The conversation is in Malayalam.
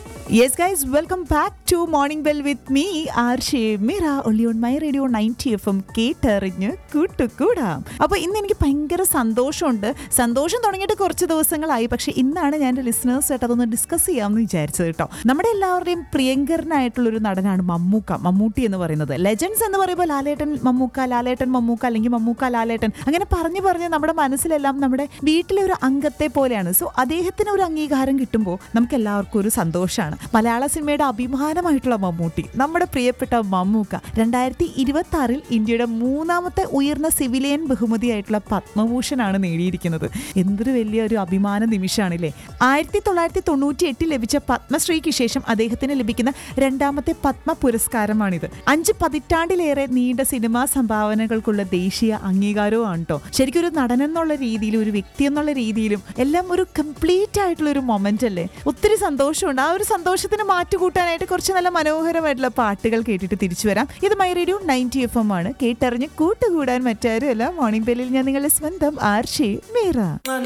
yes guys welcome back to morning bell with me R Shemira ഒള്ളി on my radio ninety F M കേട്ടറിഞ്ഞ് കൂട്ടുകൂടാം അപ്പോൾ ഇന്ന് എനിക്ക് ഭയങ്കര സന്തോഷമുണ്ട് സന്തോഷം തുടങ്ങിയിട്ട് കുറച്ച് ദിവസങ്ങളായി പക്ഷെ ഇന്നാണ് ഞാൻ എൻ്റെ ലിസണേഴ്സായിട്ട് അതൊന്ന് ഡിസ്കസ് ചെയ്യാമെന്ന് വിചാരിച്ചത് കേട്ടോ നമ്മുടെ എല്ലാവരുടെയും പ്രിയങ്കരനായിട്ടുള്ളൊരു നടനാണ് മമ്മൂക്ക മമ്മൂട്ടി എന്ന് പറയുന്നത് ലെജൻസ് എന്ന് പറയുമ്പോൾ ലാലേട്ടൻ മമ്മൂക്ക ലാലേട്ടൻ മമ്മൂക്ക അല്ലെങ്കിൽ മമ്മൂക്ക ലാലേട്ടൻ അങ്ങനെ പറഞ്ഞു പറഞ്ഞ് നമ്മുടെ മനസ്സിലെല്ലാം നമ്മുടെ വീട്ടിലെ ഒരു അംഗത്തെ പോലെയാണ് സോ അദ്ദേഹത്തിന് ഒരു അംഗീകാരം കിട്ടുമ്പോൾ നമുക്ക് എല്ലാവർക്കും ഒരു സന്തോഷമാണ് മലയാള സിനിമയുടെ അഭിമാനമായിട്ടുള്ള മമ്മൂട്ടി നമ്മുടെ പ്രിയപ്പെട്ട മമ്മൂക്ക രണ്ടായിരത്തി ഇരുപത്തി ആറിൽ ഇന്ത്യയുടെ മൂന്നാമത്തെ ഉയർന്ന സിവിലിയൻ ബഹുമതിയായിട്ടുള്ള പത്മഭൂഷണാണ് നേടിയിരിക്കുന്നത് എന്തൊരു വലിയ ഒരു അഭിമാന നിമിഷമാണില്ലേ ആയിരത്തി തൊള്ളായിരത്തി തൊണ്ണൂറ്റി എട്ടിൽ ലഭിച്ച പത്മശ്രീക്ക് ശേഷം അദ്ദേഹത്തിന് ലഭിക്കുന്ന രണ്ടാമത്തെ പത്മ പുരസ്കാരമാണിത് അഞ്ച് പതിറ്റാണ്ടിലേറെ നീണ്ട സിനിമാ സംഭാവനകൾക്കുള്ള ദേശീയ അംഗീകാരവുമാണ് കേട്ടോ ശരിക്കും ഒരു നടൻ എന്നുള്ള രീതിയിലും ഒരു വ്യക്തി എന്നുള്ള രീതിയിലും എല്ലാം ഒരു കംപ്ലീറ്റ് ആയിട്ടുള്ള ഒരു മൊമെന്റ് അല്ലേ ഒത്തിരി സന്തോഷമുണ്ട് ആ ഒരു സന്തോഷത്തിന് മാറ്റുകൂട്ടാനായിട്ട് കുറച്ച് നല്ല മനോഹരമായിട്ടുള്ള പാട്ടുകൾ കേട്ടിട്ട് തിരിച്ചു വരാം ഇത് my radio ninety F M ആണ് കേട്ടറിഞ്ഞ് കൂട്ടുകൂടാൻ മറ്റാരും അല്ല മോർണിംഗ് ബെല്ലിൽ ഞാൻ നിങ്ങളുടെ സ്വന്തം ആർഷി മീറ